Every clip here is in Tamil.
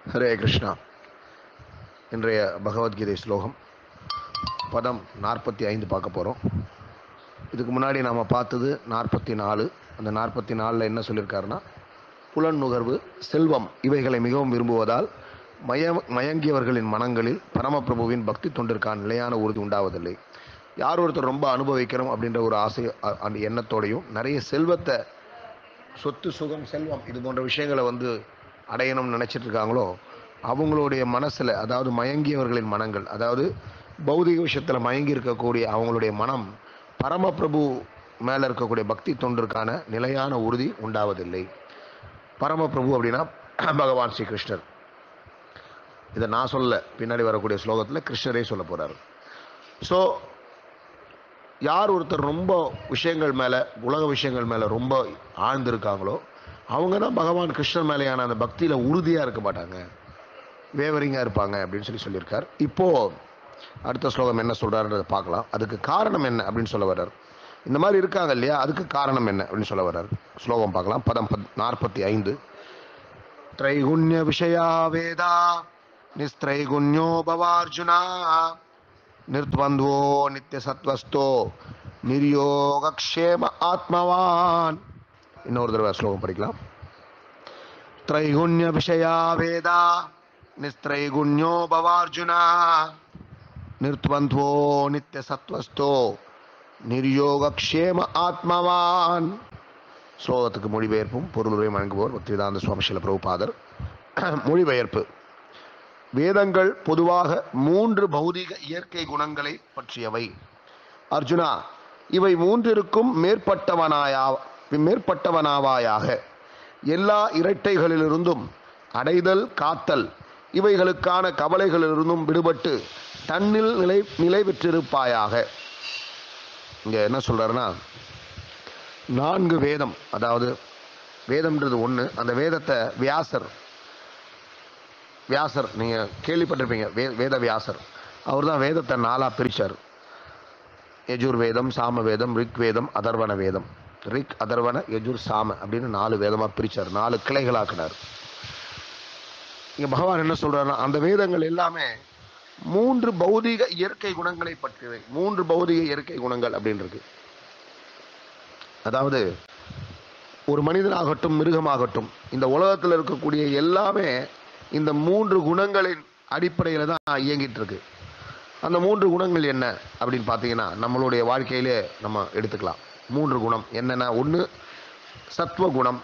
ஹரே கிருஷ்ணா இன்றைய பகவத்கீதை ஸ்லோகம் பதம் நாற்பத்தி ஐந்து பார்க்க போகிறோம் இதுக்கு முன்னாடி நாம் பார்த்தது நாற்பத்தி நாலு அந்த நாற்பத்தி நாலில் என்ன சொல்லியிருக்காருன்னா புலன் நுகர்வு செல்வம் இவைகளை மிகவும் விரும்புவதால் மய மயங்கியவர்களின் மனங்களில் பரமபிரபுவின் பக்தி தொண்டிற்கான நிலையான உறுதி உண்டாவதில்லை யார் ஒருத்தர் ரொம்ப அனுபவிக்கிறோம் அப்படின்ற ஒரு ஆசை அ- அந்த எண்ணத்தோடையும் நிறைய செல்வத்தை சொத்து சுகம் செல்வம் இது போன்ற விஷயங்களை வந்து அடையணும்னு நினச்சிட்டு இருக்காங்களோ அவங்களுடைய மனசில் அதாவது மயங்கியவர்களின் மனங்கள் அதாவது பௌதிக விஷயத்தில் மயங்கி இருக்கக்கூடிய அவங்களுடைய மனம் பரமபிரபு மேலே இருக்கக்கூடிய பக்தி தொண்டிற்கான நிலையான உறுதி உண்டாவதில்லை பரமபிரபு அப்படின்னா பகவான் ஸ்ரீ கிருஷ்ணர் இதை நான் சொல்ல பின்னாடி வரக்கூடிய ஸ்லோகத்தில் கிருஷ்ணரே சொல்ல போகிறார் ஸோ யார் ஒருத்தர் ரொம்ப விஷயங்கள் மேலே உலக விஷயங்கள் மேலே ரொம்ப ஆழ்ந்திருக்காங்களோ அவங்க தான் பகவான் கிருஷ்ணர் மேலேயான அந்த பக்தியில் உறுதியாக இருக்க மாட்டாங்க வேவரிங்காக இருப்பாங்க அப்படின்னு சொல்லி சொல்லியிருக்கார் இப்போது அடுத்த ஸ்லோகம் என்ன சொல்கிறாருன்றதை பார்க்கலாம் அதுக்கு காரணம் என்ன அப்படின்னு சொல்ல வர்றார் இந்த மாதிரி இருக்காங்க இல்லையா அதுக்கு காரணம் என்ன அப்படின்னு சொல்ல வர்றார் ஸ்லோகம் பார்க்கலாம் பதம் பத் நாற்பத்தி ஐந்து त्रैगुण्य विषया वेदा निस्त्रैगुण्यो भवार्जुना निर्द्वन्द्वो नित्यसत्वस्तो निर्योगक्षेम आत्मवान् இன்னொரு தடவை ஸ்லோகம் படிக்கலாம் त्रैगुण्य विषया वेदा निस्त्रैगुण्यो भवार्जुना निर्द्वन्द्वो नित्यसत्वस्तो निर्योगक्षेम ஆத்மவான் ஸ்லோகத்துக்கு மொழிபெயர்ப்பும் பொருளுரை வழங்குவோர் பக்திவேதாந்த சுவாமி சில பிரபுபாதர் மொழிபெயர்ப்பு வேதங்கள் பொதுவாக மூன்று பௌதிக இயற்கை குணங்களை பற்றியவை அர்ஜுனா இவை மூன்றிற்கும் மேற்பட்டவனாயா மேற்பட்டவனாவாயாக எல்லா இரட்டைகளிலிருந்தும் அடைதல் காத்தல் இவைகளுக்கான கவலைகளிலிருந்தும் விடுபட்டு தன்னில் நிலை நிலை பெற்றிருப்பாயாக இங்க என்ன சொல்றாருன்னா நான்கு வேதம் அதாவது வேதம்ன்றது ஒன்று அந்த வேதத்தை வியாசர் வியாசர் நீங்கள் கேள்விப்பட்டிருப்பீங்க வே வேத வியாசர் அவர் தான் வேதத்தை நாலாக பிரித்தார் யஜுர் வேதம் சாம வேதம் ரிக் வேதம் அதர்வன வேதம் ரிக் அதர்வன யஜுர் சாம அப்படின்னு நாலு வேதமாக பிரித்தார் நாலு கிளைகளாக்கினார் இங்கே பகவான் என்ன சொல்றாருன்னா அந்த வேதங்கள் எல்லாமே மூன்று பௌதிக இயற்கை குணங்களை பற்றியவை மூன்று பௌதிக இயற்கை குணங்கள் அப்படின்னு இருக்கு அதாவது ஒரு மனிதனாகட்டும் மிருகமாகட்டும் இந்த உலகத்தில் இருக்கக்கூடிய எல்லாமே இந்த மூன்று குணங்களின் அடிப்படையில் தான் இயங்கிட்டு இருக்கு அந்த மூன்று குணங்கள் என்ன அப்படின்னு பார்த்தீங்கன்னா நம்மளுடைய வாழ்க்கையிலே நம்ம எடுத்துக்கலாம் மூன்று குணம் என்னென்ன ஒன்று சத்வ குணம்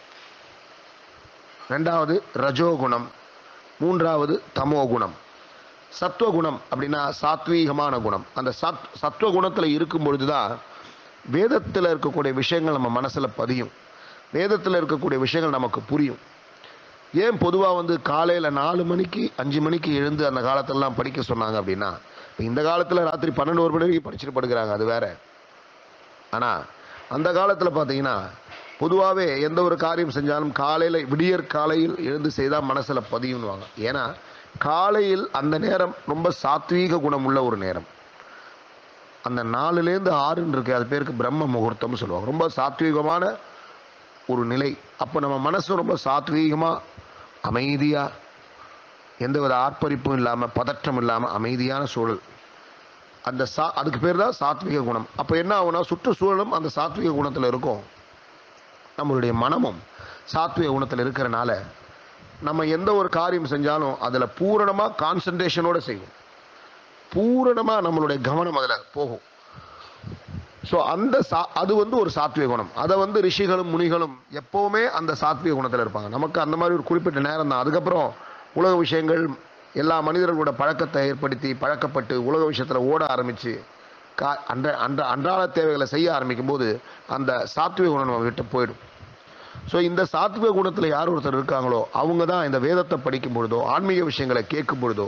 ரெண்டாவது ரஜோகுணம் மூன்றாவது தமோ குணம் சத்துவ குணம் அப்படின்னா சாத்வீகமான குணம் அந்த சத் சத்துவ குணத்தில் இருக்கும் பொழுது தான் வேதத்தில் இருக்கக்கூடிய விஷயங்கள் நம்ம மனசில் பதியும் வேதத்தில் இருக்கக்கூடிய விஷயங்கள் நமக்கு புரியும் ஏன் பொதுவாக வந்து காலையில் நாலு மணிக்கு அஞ்சு மணிக்கு எழுந்து அந்த காலத்திலலாம் படிக்க சொன்னாங்க அப்படின்னா இப்போ இந்த காலத்தில் ராத்திரி பன்னெண்டு ஒரு மணி வரைக்கும் படிச்சுட்டு படுக்கிறாங்க அது வேற ஆனால் அந்த காலத்தில் பார்த்தீங்கன்னா பொதுவாகவே எந்த ஒரு காரியம் செஞ்சாலும் காலையில் விடியற் காலையில் எழுந்து செய்தால் மனசில் பதியும்னுவாங்க ஏன்னா காலையில் அந்த நேரம் ரொம்ப சாத்வீக குணம் உள்ள ஒரு நேரம் அந்த நாலுலேருந்து ஆறுன்னு இருக்கு அது பேருக்கு பிரம்ம முகூர்த்தம்னு சொல்லுவாங்க ரொம்ப சாத்வீகமான ஒரு நிலை அப்போ நம்ம மனசு ரொம்ப சாத்வீகமாக அமைதியாக எந்தவித ஆர்ப்பரிப்பும் இல்லாமல் பதற்றம் இல்லாமல் அமைதியான சூழல் அந்த சா அதுக்கு பேர் தான் சாத்விக குணம் அப்போ என்ன ஆகும்னா சுற்றுச்சூழலும் அந்த சாத்விக குணத்தில் இருக்கும் நம்மளுடைய மனமும் சாத்விக குணத்தில் இருக்கிறனால நம்ம எந்த ஒரு காரியம் செஞ்சாலும் அதில் பூரணமாக கான்சன்ட்ரேஷனோடு செய்வோம் பூரணமாக நம்மளுடைய கவனம் அதில் போகும் ஸோ அந்த சா அது வந்து ஒரு சாத்விக குணம் அதை வந்து ரிஷிகளும் முனிகளும் எப்போவுமே அந்த சாத்விக குணத்தில் இருப்பாங்க நமக்கு அந்த மாதிரி ஒரு குறிப்பிட்ட நேரம் தான் அதுக்கப்புறம் உலக விஷயங்கள் எல்லா மனிதர்களோட பழக்கத்தை ஏற்படுத்தி பழக்கப்பட்டு உலக விஷயத்தில் ஓட ஆரம்பித்து கா அன்ற அன்ற அன்றாட தேவைகளை செய்ய ஆரம்பிக்கும் போது அந்த சாத்விக குணம் நம்ம விட்டு போயிடும் ஸோ இந்த சாத்விக குணத்தில் யார் ஒருத்தர் இருக்காங்களோ அவங்க தான் இந்த வேதத்தை படிக்கும் பொழுதோ ஆன்மீக விஷயங்களை கேட்கும் பொழுதோ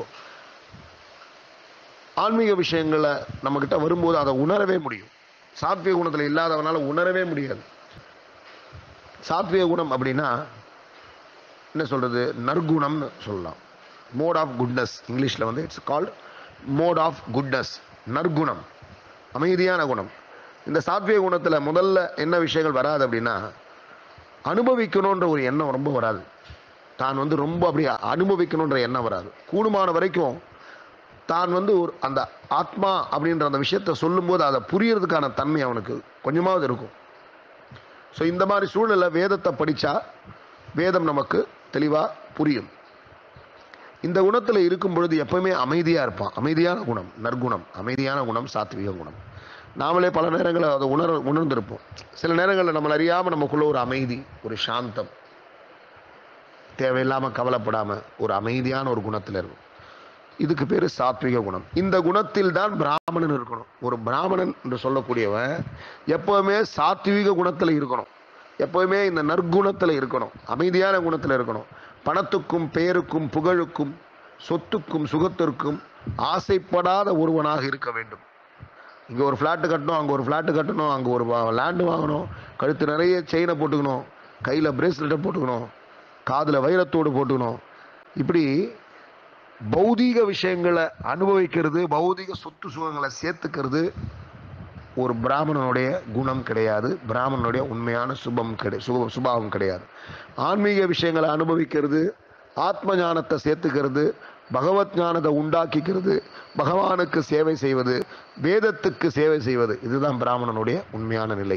ஆன்மீக விஷயங்களை நம்மக்கிட்ட வரும்போது அதை உணரவே முடியும் சாத்விக குணத்தில் இல்லாதவனால உணரவே முடியாது சாத்விக குணம் அப்படின்னா என்ன சொல்கிறது நற்குணம்னு சொல்லலாம் மோட் ஆஃப் குட்னஸ் இங்கிலீஷில் வந்து it's called mode of goodness நற்குணம் அமைதியான குணம் இந்த சாத்விக குணத்தில் முதல்ல என்ன விஷயங்கள் வராது அப்படின்னா அனுபவிக்கணுன்ற ஒரு எண்ணம் ரொம்ப வராது தான் வந்து ரொம்ப அப்படி அனுபவிக்கணுன்ற எண்ணம் வராது கூடுமான வரைக்கும் தான் வந்து ஒரு அந்த ஆத்மா அப்படின்ற அந்த விஷயத்த சொல்லும்போது அதை புரியறதுக்கான தன்மை அவனுக்கு கொஞ்சமாவது இருக்கும் ஸோ இந்த மாதிரி சூழ்நிலை வேதத்தை படித்தா வேதம் நமக்கு தெளிவாக புரியும் இந்த குணத்தில் இருக்கும் பொழுது எப்பவுமே அமைதியாக இருப்பான் அமைதியான குணம் நற்குணம் அமைதியான குணம் சாத்விக குணம் நாமளே பல நேரங்களில் அதை உணர் உணர்ந்திருப்போம் சில நேரங்களில் நம்மளை அறியாமல் நமக்குள்ள ஒரு அமைதி ஒரு சாந்தம் தேவையில்லாமல் கவலைப்படாமல் ஒரு அமைதியான ஒரு குணத்தில் இருக்கும் இதுக்கு பேர் சாத்விக குணம் இந்த குணத்தில் தான் பிராமணன் இருக்கணும் ஒரு பிராமணன் என்று சொல்லக்கூடியவன் எப்பவுமே சாத்விக குணத்தில் இருக்கணும் எப்பவுமே இந்த நற்குணத்தில் இருக்கணும் அமைதியான குணத்தில் இருக்கணும் பணத்துக்கும் பெயருக்கும் புகழுக்கும் சொத்துக்கும் சுகத்திற்கும் ஆசைப்படாத ஒருவனாக இருக்க வேண்டும் இங்கே ஒரு ஃப்ளாட்டு கட்டணும் அங்கே ஒரு ஃப்ளாட்டு கட்டணும் அங்கே ஒரு லேண்டு வாங்கணும் கழுத்து நிறைய செயினை போட்டுக்கணும் கையில் பிரேஸ்லெட்டை போட்டுக்கணும் காதில் வைரத்தோடு போட்டுக்கணும் இப்படி பௌதீக விஷயங்களை அனுபவிக்கிறது பௌதீக சொத்து சுகங்களை சேர்த்துக்கிறது ஒரு பிராமணனுடைய குணம் கிடையாது பிராமணனுடைய உண்மையான சுபம் கிடை சுப சுபாவம் கிடையாது ஆன்மீக விஷயங்களை அனுபவிக்கிறது ஆத்ம ஞானத்தை சேர்த்துக்கிறது பகவத் ஞானத்தை உண்டாக்கிக்கிறது பகவானுக்கு சேவை செய்வது வேதத்துக்கு சேவை செய்வது இதுதான் பிராமணனுடைய உண்மையான நிலை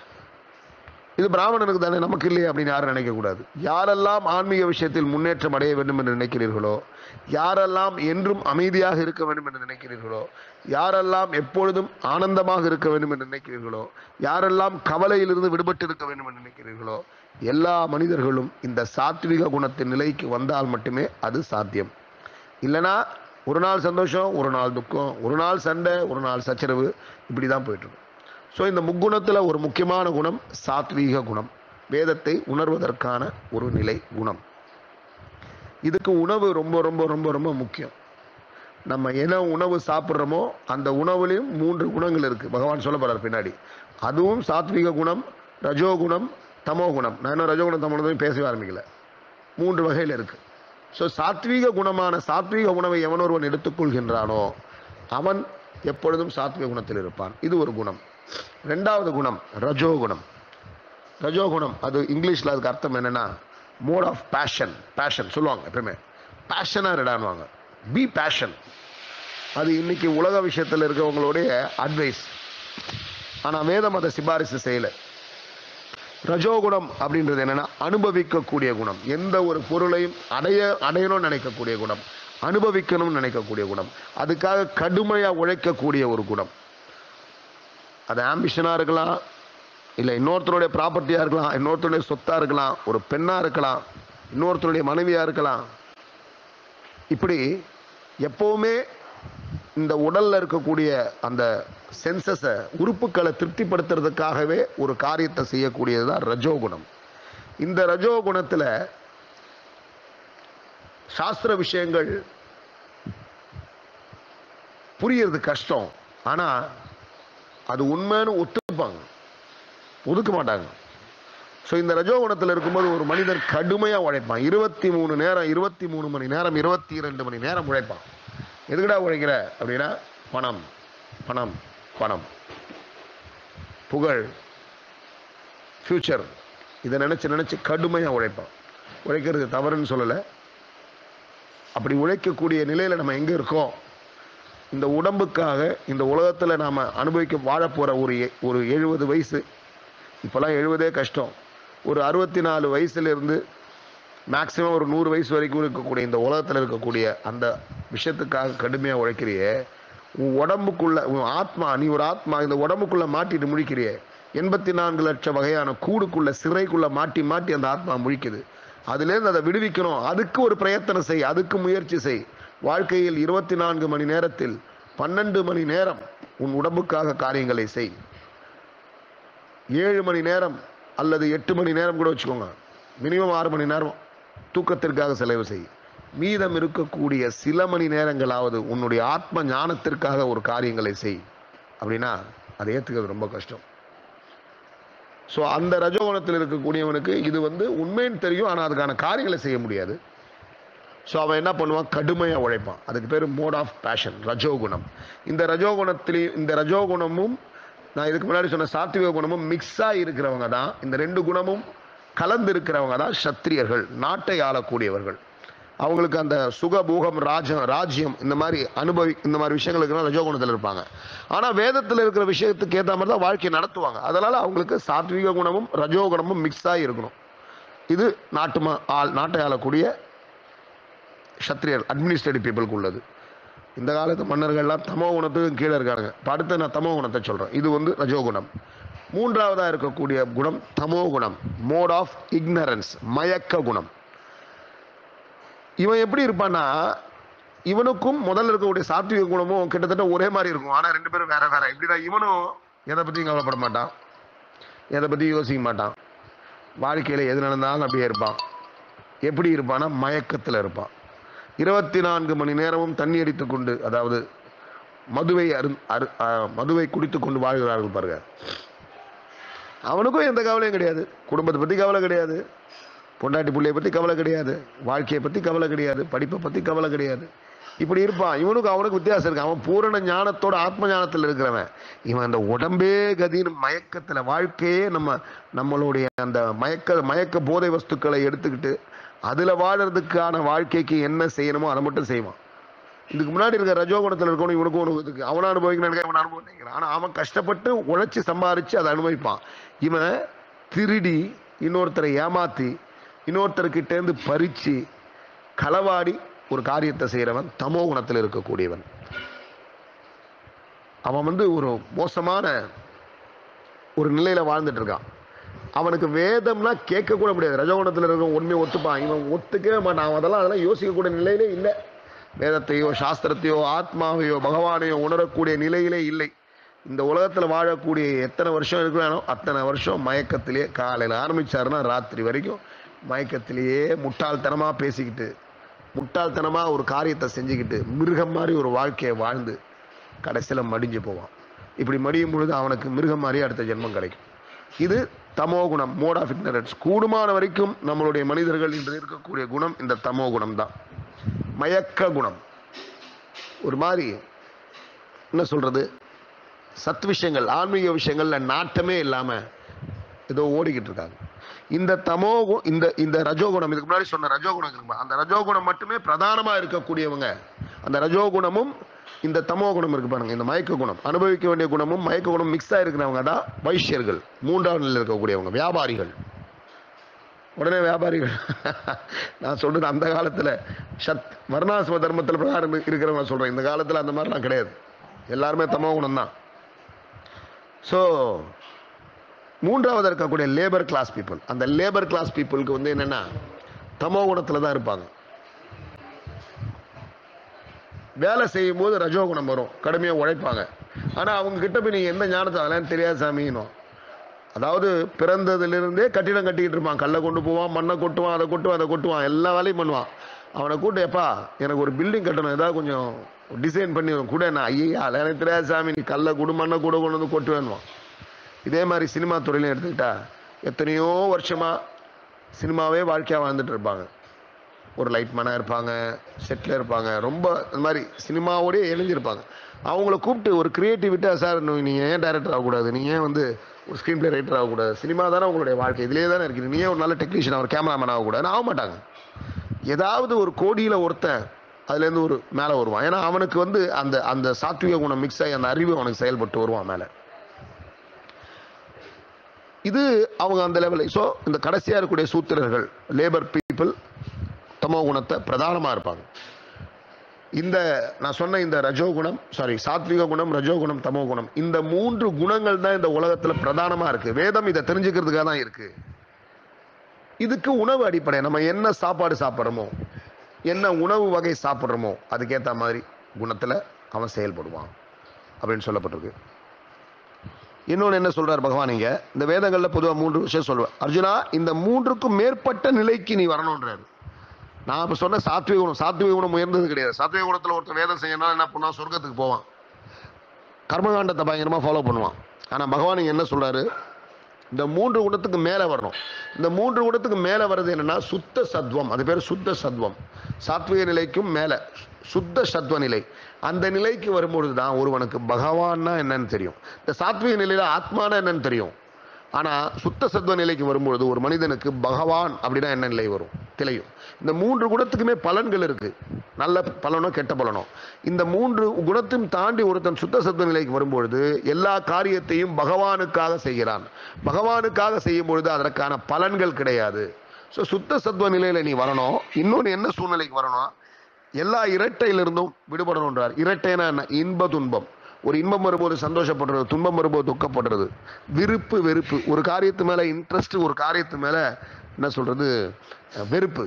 இது பிராமணனுக்கு தானே நமக்கு இல்லையே அப்படின்னு யாரும் நினைக்கக்கூடாது யாரெல்லாம் ஆன்மீக விஷயத்தில் முன்னேற்றம் அடைய வேண்டும் என்று நினைக்கிறீர்களோ யாரெல்லாம் என்றும் அமைதியாக இருக்க வேண்டும் என்று நினைக்கிறீர்களோ யாரெல்லாம் எப்பொழுதும் ஆனந்தமாக இருக்க வேண்டும் என்று நினைக்கிறீர்களோ யாரெல்லாம் கவலையிலிருந்து விடுபட்டு இருக்க வேண்டும் என்று நினைக்கிறீர்களோ எல்லா மனிதர்களும் இந்த சாத்விக குணத்தின் நிலைக்கு வந்தால் மட்டுமே அது சாத்தியம் இல்லைனா ஒரு நாள் சந்தோஷம் ஒரு நாள் துக்கம் ஒரு நாள் சண்டை ஒரு நாள் சச்சரவு இப்படி தான் போயிட்டுருக்கும் ஸோ இந்த முக்குணத்தில் ஒரு முக்கியமான குணம் சாத்வீக குணம் வேதத்தை உணர்வதற்கான ஒரு நிலை குணம் இதுக்கு உணவு ரொம்ப ரொம்ப ரொம்ப ரொம்ப முக்கியம் நம்ம என்ன உணவு சாப்பிட்றோமோ அந்த உணவுலையும் மூன்று குணங்கள் இருக்குது பகவான் சொல்ல போறார் பின்னாடி அதுவும் சாத்விக குணம் ரஜோகுணம் தமோ குணம் நான் இன்னும் ரஜோகுணம் தமோகுணத்தையும் பேசவே ஆரம்பிக்கல மூன்று வகையில் இருக்குது ஸோ சாத்வீக குணமான சாத்வீக உணவை எவன் ஒருவன் எடுத்துக்கொள்கின்றானோ அவன் எப்பொழுதும் சாத்விக குணத்தில் இருப்பான் இது ஒரு குணம் ரெண்டாவது குணம் ரஜோகுணம் ரஜோகுணம் அது இங்கிலீஷில் அதுக்கு அர்த்தம் என்னன்னா மோட் ஆஃப் பேஷன் பேஷன் சொல்லுவாங்க எப்பவுமே பேஷனாக இருடான்வாங்க பி பேஷன் அது இன்னைக்கு உலக விஷயத்தில் இருக்கவங்களுடைய அட்வைஸ் ஆனால் வேதம் அதை சிபாரிசு செய்யலை ரஜோகுணம் அப்படின்றது என்னன்னா அனுபவிக்கக்கூடிய குணம் எந்த ஒரு பொருளையும் அடைய அடையணும்னு நினைக்கக்கூடிய குணம் அனுபவிக்கணும்னு நினைக்கக்கூடிய குணம் அதுக்காக கடுமையாக உழைக்கக்கூடிய ஒரு குணம் அது ஆம்பிஷனாக இருக்கலாம் இல்லை இன்னொருத்தருடைய ப்ராப்பர்ட்டியாக இருக்கலாம் இன்னொருத்தருடைய சொத்தாக இருக்கலாம் ஒரு பெண்ணாக இருக்கலாம் இன்னொருத்தருடைய மனைவியாக இருக்கலாம் இப்படி எப்போவுமே இந்த உடல்ல இருக்கக்கூடிய அந்த சென்சஸை உறுப்புகளை திருப்திப்படுத்துறதுக்காகவே ஒரு காரியத்தை செய்யக்கூடியது தான் ரஜோகுணம் இந்த ரஜோகுணத்தில் சாஸ்திர விஷயங்கள் புரியறது கஷ்டம் ஆனால் அது உண்மைன்னு ஒத்துப்பாங்க ஒதுக்க மாட்டாங்க ஸோ இந்த ரஜோகுணத்தில் இருக்கும்போது ஒரு மனிதர் கடுமையாக உழைப்பான் இருபத்தி மூணு நேரம் இருபத்தி மூணு மணி நேரம் இருபத்தி இரண்டு மணி நேரம் உழைப்பான் எதுக்குடா உழைக்கிற அப்படின்னா பணம் பணம் பணம் புகழ் ஃப்யூச்சர் இதை நினச்சி நினச்சி கடுமையாக உழைப்பான் உழைக்கிறது தவறுன்னு சொல்லலை அப்படி உழைக்கக்கூடிய நிலையில் நம்ம எங்கே இருக்கோம் இந்த உடம்புக்காக இந்த உலகத்தில் நாம் அனுபவிக்க வாழப்போகிற ஒரு எ- ஒரு எழுபது வயசு இப்போல்லாம் எழுபதே கஷ்டம் ஒரு அறுபத்தி நாலு வயசுலேருந்து மேக்ஸிமம் ஒரு நூறு வயசு வரைக்கும் இருக்கக்கூடிய இந்த உலகத்தில் இருக்கக்கூடிய அந்த விஷயத்துக்காக கடுமையாக உழைக்கிறியே உன் உடம்புக்குள்ள உன் ஆத்மா நீ ஒரு ஆத்மா இந்த உடம்புக்குள்ள மாட்டிட்டு முழிக்கிறியே எண்பத்தி நான்கு லட்சம் வகையான கூடுக்குள்ள சிறைக்குள்ள மாட்டி மாட்டி அந்த ஆத்மா முழிக்குது அதுலேருந்து அதை விடுவிக்கணும் அதுக்கு ஒரு பிரயத்தனம் செய் அதுக்கு முயற்சி செய் வாழ்க்கையில் இருபத்தி நான்கு மணி நேரத்தில் பன்னெண்டு மணி நேரம் உன் உடம்புக்காக காரியங்களை செய் ஏழு மணி நேரம் அல்லது எட்டு மணி நேரம் கூட வச்சுக்கோங்க மினிமம் ஆறு மணி நேரம் தூக்கத்திற்காக செலவு செய் மீதம் இருக்கக்கூடிய சில மணி நேரங்களாவது உன்னுடைய ஆத்ம ஞானத்திற்காக ஒரு காரியங்களை செய் அப்படின்னா அதை ஏற்றுக்கிறது ரொம்ப கஷ்டம் ஸோ அந்த ரஜோகுணத்தில் இருக்கக்கூடியவனுக்கு இது வந்து உண்மைன்னு தெரியும் ஆனால் அதுக்கான காரியங்களை செய்ய முடியாது ஸோ அவன் என்ன பண்ணுவான் கடுமையாக உழைப்பான் அதுக்கு பேர் மோட் ஆஃப் பேஷன் ரஜோகுணம் இந்த ரஜோகுணத்திலே இந்த ரஜோகுணமும் நான் இதுக்கு முன்னாடி சொன்ன சாத்விக குணமும் மிக்ஸாக இருக்கிறவங்க தான் இந்த ரெண்டு குணமும் கலந்து இருக்கிறவங்க தான் சத்திரியர்கள் நாட்டை ஆளக்கூடியவர்கள் அவங்களுக்கு அந்த சுகபூகம் ராஜ்யம் ராஜ்யம் இந்த மாதிரி அனுபவி இந்த மாதிரி விஷயங்களுக்கு ரஜோகுணத்தில் இருப்பாங்க ஆனால் வேதத்தில் இருக்கிற விஷயத்துக்கு ஏற்ற மாதிரி தான் வாழ்க்கையை நடத்துவாங்க அதனால அவங்களுக்கு சாத்விக குணமும் ரஜோகுணமும் மிக்ஸ் ஆகி இருக்கணும் இது நாட்டு ம ஆள் நாட்டை ஆளக்கூடிய சத்திரியர் அட்மினிஸ்ட்ரேட்டிவ் பீப்புளுக்கு உள்ளது இந்த காலத்து மன்னர்கள்லாம் தமோ குணத்துக்கும் கீழே இருக்காங்க இப்ப அடுத்து நான் தமோ குணத்தை சொல்கிறேன் இது வந்து ரஜோகுணம் மூன்றாவதாக இருக்கக்கூடிய குணம் தமோ குணம் மோட் ஆஃப் இக்னரன்ஸ் மயக்க குணம் இவன் எப்படி இருப்பான்னா இவனுக்கும் முதல்ல இருக்கக்கூடிய சாத்விக குணமும் கிட்டத்தட்ட ஒரே மாதிரி இருக்கும் ஆனால் ரெண்டு பேரும் வேற வேற எப்படின்னா இவனும் எதை பற்றியும் கவலைப்பட மாட்டான் எதை பற்றியும் யோசிக்க மாட்டான் வாழ்க்கையில் எது நடந்தாலும் அப்படியே இருப்பான் எப்படி இருப்பான்னா மயக்கத்தில் இருப்பான் இருபத்தி நான்கு மணி நேரமும் தண்ணி அடித்து கொண்டு அதாவது மதுவை அரு அரு ஆ, மதுவை குடித்து கொண்டு வாழ்கிறார்கள் பாருங்க அவனுக்கும் எந்த கவலையும் கிடையாது குடும்பத்தை பற்றி கவலை கிடையாது பொண்டாட்டி பிள்ளைய பற்றி கவலை கிடையாது வாழ்க்கையை பற்றி கவலை கிடையாது படிப்பை பற்றி கவலை கிடையாது இப்படி இருப்பான் இவனுக்கு அவனுக்கு வித்தியாசம் இருக்கு அவன் பூரண ஞானத்தோட ஆத்ம ஞானத்தில் இருக்கிறவன் இவன் அந்த உடம்பே கதின்னு மயக்கத்தில் வாழ்க்கையே நம்ம நம்மளுடைய அந்த மயக்க மயக்க போதை வஸ்துக்களை எடுத்துக்கிட்டு அதில் வாழறதுக்கான வாழ்க்கைக்கு என்ன செய்யணுமோ அதை மட்டும் செய்வான் இதுக்கு முன்னாடி இருக்க ரஜோகுணத்தில் இருக்கணும் இவனுக்கும் உனக்கு இதுக்கு அவனை அனுபவிக்கணும் இவன் அனுபவிக்கிறான் ஆனால் அவன் கஷ்டப்பட்டு உழைச்சி சம்பாரிச்சு அதை அனுபவிப்பான் இவன் திருடி இன்னொருத்தரை ஏமாத்தி இன்னொருத்தர்கிட்டேருந்து பறிச்சு களவாடி ஒரு காரியத்தை செய்கிறவன் தமோ குணத்தில் இருக்கக்கூடியவன் அவன் வந்து ஒரு மோசமான ஒரு நிலையில வாழ்ந்துட்டு இருக்கான் அவனுக்கு வேதம்னா கேட்க கூட முடியாது ரஜகுணத்தில் இருக்க உண்மையை ஒத்துப்பான் இவன் ஒத்துக்கவே மாட்டான் அவன் அதெல்லாம் அதெல்லாம் யோசிக்கக்கூடிய நிலையிலே இல்லை வேதத்தையோ சாஸ்திரத்தையோ ஆத்மாவையோ பகவானையோ உணரக்கூடிய நிலையிலே இல்லை இந்த உலகத்தில் வாழக்கூடிய எத்தனை வருஷம் இருக்கிறானோ அத்தனை வருஷம் மயக்கத்திலேயே காலையில் ஆரம்பிச்சாருன்னா ராத்திரி வரைக்கும் மயக்கத்திலேயே முட்டாள்தனமாக பேசிக்கிட்டு முட்டாள்தனமாக ஒரு காரியத்தை செஞ்சுக்கிட்டு மிருகம் மாதிரி ஒரு வாழ்க்கையை வாழ்ந்து கடைசியில் மடிஞ்சு போவான் இப்படி மடியும் பொழுது அவனுக்கு மிருகம் மாதிரி அடுத்த ஜென்மம் கிடைக்கும் இது தமோ குணம் மோட் ஆஃப் ignorance கூடுமான வரைக்கும் நம்மளுடைய மனிதர்கள் இன்று இருக்கக்கூடிய குணம் இந்த தமோ குணம் தான் மயக்க குணம் ஒரு மாதிரி என்ன சொல்றது சத் விஷயங்கள் ஆன்மீக விஷயங்கள்ல நாட்டமே இல்லாம ஏதோ ஓடிக்கிட்டு இருக்காங்க இந்த தமோ கு- இந்த இந்த ரஜோகுணம் இதுக்கு முன்னாடி சொன்ன ரஜோகுணம் இருக்குமா அந்த ரஜோகுணம் மட்டுமே பிரதானமா இருக்கக்கூடியவங்க அந்த ரஜோகுணமும் இந்த தமோ குணம் இருக்கு பாருங்க இந்த மயக்க குணம் அனுபவிக்க வேண்டிய குணமும் மயக்க குணம் மிக்ஸ் ஆயிருக்கிறவங்க தான் வைஷ்யர்கள் மூன்றாவது நிலையில் இருக்கக்கூடியவங்க வியாபாரிகள் உடனே வியாபாரிகள் நான் சொல்றது அந்த காலத்துல சத் வர்ணாசிரம தர்மத்தில் பிரகாரம் இருக்கிறவங்க சொல்றேன் இந்த காலத்துல அந்த மாதிரிலாம் கிடையாது எல்லாருமே தமோ குணம் தான் ஸோ மூன்றாவது இருக்கக்கூடிய லேபர் கிளாஸ் பீப்புள் அந்த லேபர் கிளாஸ் பீப்புளுக்கு வந்து என்னன்னா தமோ குணத்துல தான் இருப்பாங்க வேலை செய்யும் போது ரஜோகுணம் வரும் கடுமையாக உழைப்பாங்க ஆனால் அவங்க கிட்ட போய் நீங்கள் எந்த ஞானத்தை அதெல்லாம் தெரியாது சாமின்னும் அதாவது பிறந்ததிலிருந்தே கட்டிடம் கட்டிக்கிட்டு இருப்பான் கல்லை கொண்டு போவான் மண்ணை கொட்டுவான் அதை கொட்டுவான் அதை கொட்டுவான் எல்லா வேலையும் பண்ணுவான் அவனை கூட்டு எப்பா எனக்கு ஒரு பில்டிங் கட்டணும் ஏதாவது கொஞ்சம் டிசைன் பண்ணி கூட நான் ஐயா எனக்கு தெரியாது சாமி நீ கல்லை கொடு மண்ணை கூட கொண்டு வந்து கொட்டு வேணுவான் இதே மாதிரி சினிமா துறையிலையும் எடுத்துக்கிட்டா எத்தனையோ வருஷமா சினிமாவே வாழ்க்கையாக வாழ்ந்துட்டு இருப்பாங்க ஒரு லைட் மேனாக இருப்பாங்க செட்டில் இருப்பாங்க ரொம்ப இந்த மாதிரி சினிமாவோடய இணைஞ்சிருப்பாங்க அவங்கள கூப்பிட்டு ஒரு கிரியேட்டிவிட்டாக சார் நீங்கள் ஏன் டைரக்டர் ஆகக்கூடாது நீங்கள் ஏன் வந்து ஒரு ஸ்க்ரீன் பிளே ரைட்டர் ஆகக்கூடாது சினிமா தானே உங்களுடைய வாழ்க்கை இதிலே தானே இருக்குது நீ ஏன் ஒரு நல்ல டெக்னீஷியன் ஒரு கேமராமேன் ஆகக்கூடாது ஆக மாட்டாங்க ஏதாவது ஒரு கோடியில் ஒருத்தன் அதுலேருந்து ஒரு மேலே வருவான் ஏன்னா அவனுக்கு வந்து அந்த அந்த சாத்விக குணம் மிக்ஸ் ஆகி அந்த அறிவு அவனுக்கு செயல்பட்டு வருவான் மேலே இது அவங்க அந்த லெவலில் ஸோ இந்த கடைசியாக இருக்கக்கூடிய சூத்திரர்கள் லேபர் பீப்புள் தமோ குணத்தை பிரதானமாக இருப்பாங்க இந்த நான் சொன்ன இந்த ரஜோகுணம் சாரி சாத்விக குணம் ரஜோகுணம் தமோ குணம் இந்த மூன்று குணங்கள் தான் இந்த உலகத்தில் பிரதானமாக இருக்கு வேதம் இதை தெரிஞ்சுக்கிறதுக்காக தான் இருக்கு இதுக்கு உணவு அடிப்படை நம்ம என்ன சாப்பாடு சாப்பிட்றோமோ என்ன உணவு வகை சாப்பிட்றோமோ அதுக்கேற்ற மாதிரி குணத்தில் அவன் செயல்படுவான் அப்படின்னு சொல்லப்பட்டிருக்கு இன்னொன்று என்ன சொல்றார் பகவான் இங்க இந்த வேதங்களில் பொதுவாக மூன்று விஷயம் சொல்லுவேன் அர்ஜுனா இந்த மூன்றுக்கும் மேற்பட்ட நிலைக்கு நீ வரணுன்றாரு நான் இப்போ சொன்ன சாத்விக குணம் சாத்விக குணம் உயர்ந்தது கிடையாது சாத்விக குணத்தில் ஒருத்தர் வேதம் செய்யணும் என்ன பண்ணா சொர்க்கத்துக்கு போவான் கர்மகாண்டத்தை பயங்கரமாக ஃபாலோ பண்ணுவான் ஆனால் பகவான் இங்க என்ன சொல்றாரு இந்த மூன்று குணத்துக்கு மேலே வரணும் இந்த மூன்று குணத்துக்கு மேலே வர்றது என்னன்னா சுத்த சத்வம் அது பேர் சுத்த சத்வம் சாத்விக நிலைக்கும் மேலே சுத்த சத்வ நிலை அந்த நிலைக்கு வரும்பொழுது தான் ஒருவனுக்கு பகவான்னா என்னன்னு தெரியும் இந்த சாத்விக நிலையில ஆத்மானா என்னன்னு தெரியும் ஆனால் சுத்த சத்வ நிலைக்கு வரும்பொழுது ஒரு மனிதனுக்கு பகவான் அப்படின்னா என்ன நிலை வரும் திளையும் இந்த மூன்று குணத்துக்குமே பலன்கள் இருக்கு நல்ல பலனோ கெட்ட பலனோ இந்த மூன்று குணத்தையும் தாண்டி ஒருத்தன் சுத்த சத்வ நிலைக்கு வரும்பொழுது எல்லா காரியத்தையும் பகவானுக்காக செய்கிறான் பகவானுக்காக செய்யும் பொழுது அதற்கான பலன்கள் கிடையாது ஸோ சுத்த சத்வ நிலையில நீ வரணும் இன்னொன்று என்ன சூழ்நிலைக்கு வரணும் எல்லா இரட்டையிலிருந்தும் விடுபடணுன்றார் இரட்டைனா என்ன இன்ப துன்பம் ஒரு இன்பம் வரும்போது சந்தோஷப்படுறது துன்பம் வரும்போது துக்கப்படுறது விருப்பு வெறுப்பு ஒரு காரியத்து மேல இன்ட்ரெஸ்ட் ஒரு காரியத்து மேல என்ன சொல்றது அஹ், வெறுப்பு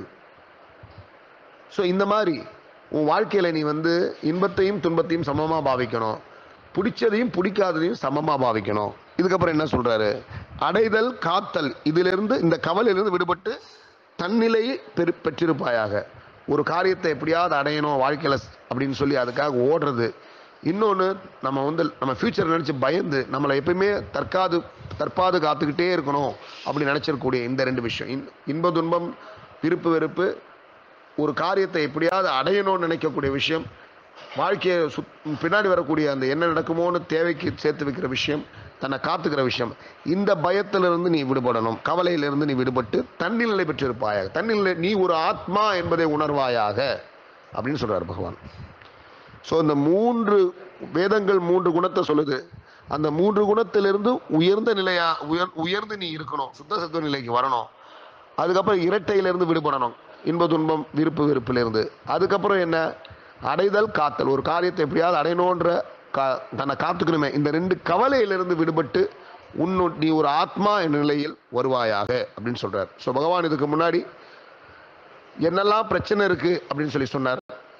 ஸோ இந்த மாதிரி உன் வாழ்க்கையில நீ வந்து இன்பத்தையும் துன்பத்தையும் சமமா பாவிக்கணும் பிடிச்சதையும் பிடிக்காததையும் சமமா பாவிக்கணும் இதுக்கப்புறம் என்ன சொல்றாரு அடைதல் காத்தல் இதிலிருந்து இந்த கவலையிலிருந்து விடுபட்டு தன்னிலையை பெரு பெற்றிருப்பாயாக ஒரு காரியத்தை எப்படியாவது அடையணும் வாழ்க்கையில அப்படின்னு சொல்லி அதுக்காக ஓடுறது இன்னொன்று நம்ம வந்து நம்ம ஃபியூச்சர் நினச்சி பயந்து நம்மளை எப்பயுமே தற்காது தற்பாது காத்துக்கிட்டே இருக்கணும் அப்படி நினச்சிருக்கக்கூடிய இந்த ரெண்டு விஷயம் இன் இன்ப துன்பம் விருப்பு வெறுப்பு ஒரு காரியத்தை எப்படியாவது அடையணும்னு நினைக்கக்கூடிய விஷயம் வாழ்க்கையை சுத் பின்னாடி வரக்கூடிய அந்த என்ன நடக்குமோன்னு தேவைக்கு சேர்த்து வைக்கிற விஷயம் தன்னை காத்துக்கிற விஷயம் இந்த பயத்திலிருந்து நீ விடுபடணும் கவலையிலிருந்து நீ விடுபட்டு தன்னிலை பெற்றிருப்பாயாக தன்னிலை நீ ஒரு ஆத்மா என்பதை உணர்வாயாக அப்படின்னு சொல்றார் பகவான் ஸோ இந்த மூன்று வேதங்கள் மூன்று குணத்தை சொல்லுது அந்த மூன்று குணத்திலிருந்து உயர்ந்த நிலையா உயர் உயர்ந்து நீ இருக்கணும் சுத்த சத்துவ நிலைக்கு வரணும் அதுக்கப்புறம் இரட்டையிலிருந்து விடுபடணும் இன்ப துன்பம் விருப்பு வெறுப்பிலிருந்து அதுக்கப்புறம் என்ன அடைதல் காத்தல் ஒரு காரியத்தை எப்படியாவது அடையணுன்ற கா தன்னை காத்துக்கணுமே இந்த ரெண்டு கவலையிலிருந்து விடுபட்டு உன்னு நீ ஒரு ஆத்மா என்ற நிலையில் வருவாயாக அப்படின்னு சொல்றார் ஸோ பகவான் இதுக்கு முன்னாடி என்னெல்லாம் பிரச்சனை இருக்கு அப்படின்னு சொல்லி சொன்னார்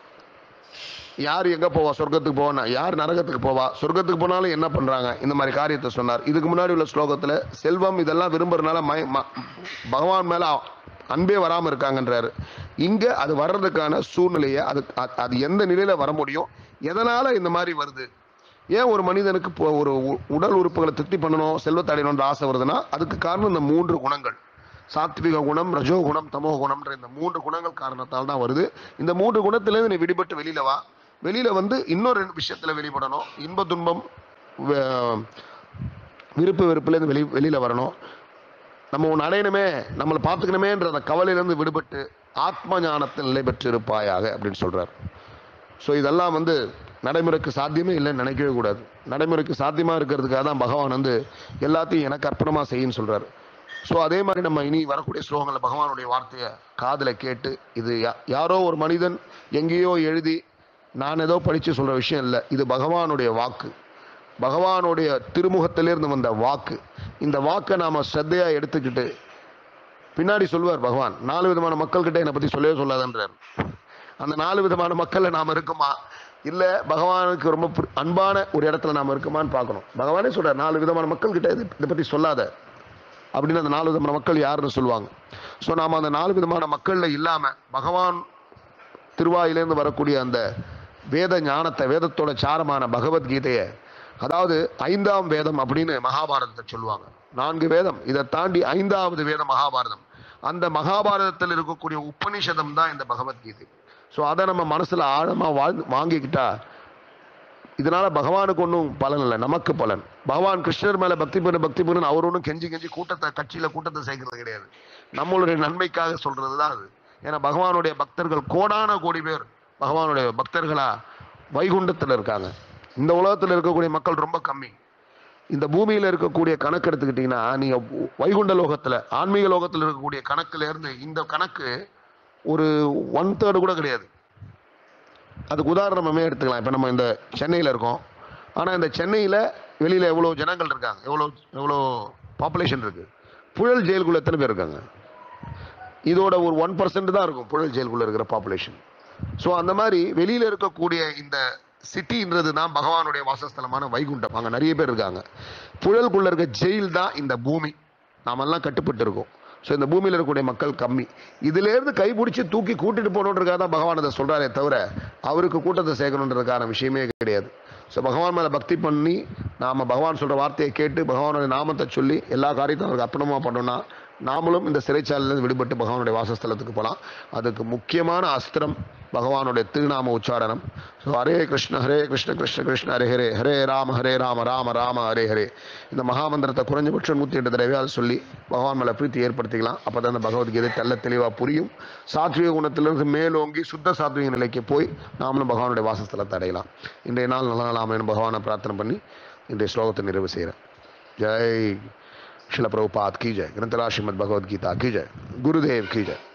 யார் எங்க போவா சொர்க்கத்துக்கு போவா யார் நரகத்துக்கு போவா சொர்க்கத்துக்கு போனாலும் என்ன பண்றாங்க இந்த மாதிரி காரியத்தை சொன்னார் இதுக்கு முன்னாடி உள்ள ஸ்லோகத்துல செல்வம் இதெல்லாம் விரும்புறதுனால மய- ம- பகவான் மேல அன்பே வராம இருக்காங்கன்றாரு இங்க அது வர்றதுக்கான சூழ்நிலையை அது அ- அது எந்த நிலையில வர முடியும் எதனால இந்த மாதிரி வருது ஏன் ஒரு மனிதனுக்கு இப்போ ஒரு உ- உடல் உறுப்புகளை திருப்தி பண்ணணும் செல்வத்தை அடையணும்ன்ற ஆசை வருதுன்னா அதுக்கு காரணம் இந்த மூன்று குணங்கள் சாத்விக குணம் ரஜோ குணம் தமோ குணம்ன்ற இந்த மூன்று குணங்கள் காரணத்தால் தான் வருது இந்த மூன்று குணத்திலேருந்து நீ விடுபட்டு வெளியில வா வெளியில வந்து இன்னொரு ரெண்டு விஷயத்துல வெளிப்படணும் இன்ப துன்பம் வே- விருப்பு வெறுப்புலேருந்து வெளி வெளியில வரணும் நம்ம ஒன்று அடையணுமே நம்மளை பார்த்துக்கணுமேன்ற அந்த கவலையிலேருந்து விடுபட்டு ஆத்ம ஞானத்தில் நிலை பெற்று இருப்பாயாக அப்படின்னு சொல்றார் ஸோ இதெல்லாம் வந்து நடைமுறைக்கு சாத்தியமே இல்லைன்னு நினைக்கவே கூடாது நடைமுறைக்கு சாத்தியமாக இருக்கிறதுக்காக தான் பகவான் வந்து எல்லாத்தையும் எனக்கு அர்ப்பணமாக செய்யுன்னு சொல்றாரு ஸோ அதே மாதிரி நம்ம இனி வரக்கூடிய ஸ்லோகங்களில் பகவானுடைய வார்த்தையை காதில் கேட்டு இது யா- யாரோ ஒரு மனிதன் எங்கேயோ எழுதி நான் ஏதோ படித்து சொல்கிற விஷயம் இல்லை இது பகவானுடைய வாக்கு பகவானுடைய திருமுகத்திலிருந்து வந்த வாக்கு இந்த வாக்கை நாம் ஸ்ரத்தையாக எடுத்துக்கிட்டு பின்னாடி சொல்லுவார் பகவான் நாலு விதமான மக்கள்கிட்ட என்னை பற்றி சொல்லவே சொல்லாதன்றார் அந்த நாலு விதமான மக்கள்ல நாம் இருக்குமா இல்லை பகவானுக்கு ரொம்ப பிரி- அன்பான ஒரு இடத்துல நாம் இருக்குமான்னு பார்க்கணும் பகவானே சொல்றார் நாலு விதமான மக்கள்கிட்ட இது இதை பற்றி சொல்லாத அப்படின்னு அந்த நாலு விதமான மக்கள் யாருன்னு சொல்லுவாங்க ஸோ நாம் அந்த நாலு விதமான மக்களில் இல்லாமல் பகவான் திருவாயிலேருந்து வரக்கூடிய அந்த வேத ஞானத்தை வேதத்தோட சாரமான பகவத்கீதையை அதாவது ஐந்தாம் வேதம் அப்படின்னு மகாபாரதத்தை சொல்லுவாங்க நான்கு வேதம் இதை தாண்டி ஐந்தாவது வேதம் மகாபாரதம் அந்த மகாபாரதத்தில் இருக்கக்கூடிய உபனிஷதம் தான் இந்த பகவத்கீதை ஸோ அதை நம்ம மனசுல ஆழமா வாழ்ந்து வாங்கிக்கிட்டா இதனால பகவானுக்கு ஒன்றும் பலன் இல்லை நமக்கு பலன் பகவான் கிருஷ்ணர் மேல பக்தி பண்ணு பக்தி பண்ணு அவர் ஒன்றும் கெஞ்சி கெஞ்சி கூட்டத்தை கட்சியில கூட்டத்தை சேர்க்கறது கிடையாது நம்மளுடைய நன்மைக்காக சொல்றது தான் அது ஏன்னா பகவானுடைய பக்தர்கள் கோடான கோடி பேர் பகவானுடைய பக்தர்களா வைகுண்டத்துல இருக்காங்க இந்த உலகத்துல இருக்கக்கூடிய மக்கள் ரொம்ப கம்மி இந்த பூமியில இருக்கக்கூடிய கணக்கு எடுத்துக்கிட்டீங்கன்னா நீங்க வைகுண்ட லோகத்துல ஆன்மீக லோகத்துல இருக்கக்கூடிய கணக்குல இருந்து இந்த கணக்கு ஒரு ஒன் தேர்டு கூட கிடையாது அதுக்கு உதாரணமே எடுத்துக்கலாம் இப்போ நம்ம இந்த சென்னையில் இருக்கோம் ஆனால் இந்த சென்னையில் வெளியில் எவ்வளோ ஜனங்கள் இருக்காங்க எவ்வளோ எவ்வளோ பாப்புலேஷன் இருக்குது புழல் ஜெயிலுக்குள்ள எத்தனை பேர் இருக்காங்க இதோட ஒரு ஒன் பர்சன்ட் தான் இருக்கும் புழல் ஜெயிலுக்குள்ள இருக்கிற பாப்புலேஷன் ஸோ அந்த மாதிரி வெளியில் இருக்கக்கூடிய இந்த சிட்டின்றது தான் பகவானுடைய வாசஸ்தலமான வைகுண்டம் அங்கே நிறைய பேர் இருக்காங்க புழலுக்குள்ள இருக்க ஜெயில் தான் இந்த பூமி நாமெல்லாம் கட்டுப்பட்டு இருக்கோம் ஸோ இந்த பூமியில் இருக்கக்கூடிய மக்கள் கம்மி இதுலேருந்து கைப்பிடிச்சி தூக்கி கூட்டிட்டு போகணுன்றதுக்காக தான் பகவான் அதை சொல்கிறாரே தவிர அவருக்கு கூட்டத்தை சேர்க்கணுன்றதுக்கான விஷயமே கிடையாது ஸோ பகவான் மேலே பக்தி பண்ணி நாம் பகவான் சொல்கிற வார்த்தையை கேட்டு பகவானுடைய நாமத்தை சொல்லி எல்லா காரியத்தையும் அவருக்கு அர்ப்பணமாக பண்ணோம்னா நாமளும் இந்த சிறைச்சாலையிலிருந்து விடுபட்டு பகவானுடைய வாசஸ்தலத்துக்கு போகலாம் அதுக்கு முக்கியமான அஸ்திரம் பகவானுடைய திருநாம உச்சாரணம் ஸோ ஹரே கிருஷ்ண ஹரே கிருஷ்ண கிருஷ்ண கிருஷ்ண ஹரே ஹரே ஹரே ராம ஹரே ராம ராம ராம ஹரே ஹரே இந்த மகாமந்திரத்தை குறைஞ்சபட்சம் நூற்றி எட்டு தடவையாவது சொல்லி பகவான் மேலே பிரீத்தி ஏற்படுத்திக்கலாம் அப்போ தான் அந்த பகவத்கீதை தெள்ள தெளிவாக புரியும் சாத்விக குணத்திலிருந்து மேலோங்கி சுத்த சாத்விக நிலைக்கு போய் நாமளும் பகவானுடைய வாசஸ்தலத்தை அடையலாம் இன்றைய நாள் நல்ல நாள் அமையணும் பகவானை பிரார்த்தனை பண்ணி இன்றைய ஸ்லோகத்தை நிறைவு செய்கிறேன் जय शिल प्रभुपाद की जय ग्रंथराज श्रीमद भगवद गीता की जय गुरुदेव की जय